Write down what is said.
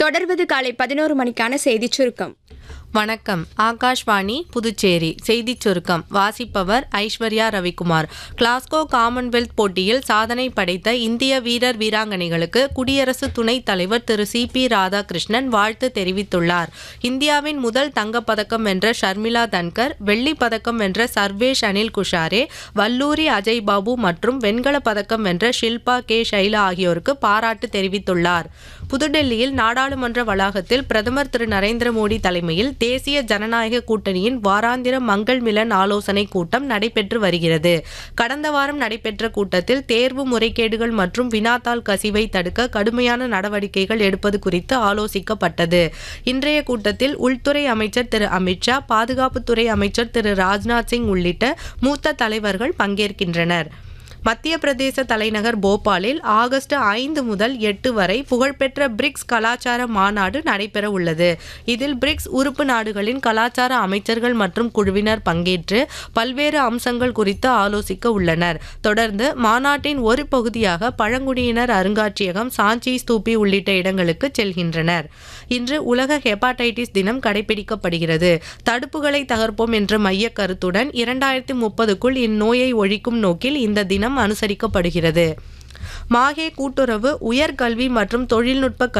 தொடர்வது காலை பதினோரு மணிக்கான செய்திச் சுருக்கம் வணக்கம் ஆகாஷ்வாணி புதுச்சேரி செய்திச் சுருக்கம் வாசிப்பவர் ஐஸ்வர்யா ரவிக்குமார் கிளாஸ்கோ காமன்வெல்த் போட்டியில் சாதனை படைத்த இந்திய வீரர் வீராங்கனைகளுக்கு குடியரசு துணைத் தலைவர் திரு சி பி ராதாகிருஷ்ணன் வாழ்த்து தெரிவித்துள்ளார் இந்தியாவின் முதல் தங்கப்பதக்கம் வென்ற ஷர்மிளா தன்கர் வெள்ளிப் பதக்கம் வென்ற சர்வேஷ் அனில் குஷாரே வல்லூரி அஜய் பாபு மற்றும் வெண்கலப் பதக்கம் வென்ற ஷில்பா கே ஷைலா ஆகியோருக்கு பாராட்டு தெரிவித்துள்ளார் புதுடெல்லியில் நாடாளுமன்ற வளாகத்தில் பிரதமர் திரு நரேந்திர மோடி தலைமையில் தேசிய ஜனநாயக கூட்டணியின் வாராந்திர மங்கள் மிலன் ஆலோசனை கூட்டம் நடைபெற்று வருகிறது கடந்த வாரம் நடைபெற்ற கூட்டத்தில் தேர்வு முறைகேடுகள் மற்றும் வினாத்தாள் கசிவை தடுக்க கடுமையான நடவடிக்கைகள் எடுப்பது குறித்து ஆலோசிக்கப்பட்டது இன்றைய கூட்டத்தில் உள்துறை அமைச்சர் திரு அமித்ஷா பாதுகாப்புத்துறை அமைச்சர் திரு ராஜ்நாத் சிங் உள்ளிட்ட மூத்த தலைவர்கள் பங்கேற்கின்றனர் மத்திய பிரதேச தலைநகர் போபாலில் ஆகஸ்ட் ஐந்து முதல் எட்டு வரை புகழ்பெற்ற பிரிக்ஸ் கலாச்சார மாநாடு நடைபெற உள்ளது இதில் பிரிக்ஸ் உறுப்பு நாடுகளின் கலாச்சார அமைச்சர்கள் மற்றும் குழுவினர் பங்கேற்று பல்வேறு அம்சங்கள் குறித்து ஆலோசிக்க உள்ளனர் தொடர்ந்து மாநாட்டின் ஒரு பகுதியாக பழங்குடியினர் அருங்காட்சியகம் சாஞ்சி ஸ்தூபி உள்ளிட்ட இடங்களுக்கு செல்கின்றனர் இன்று உலக ஹெப்பாடைட்டிஸ் தினம் கடைபிடிக்கப்படுகிறது தடுப்புகளை தகர்ப்போம் என்ற மைய கருத்துடன் இரண்டாயிரத்தி முப்பதுக்குள் இந்நோயை ஒழிக்கும் நோக்கில் இந்த தினம் அனுசரிக்கப்படுகிறது மாஹே கூட்டுறவு உயர்கல்வி மற்றும் தொழில்நுட்ப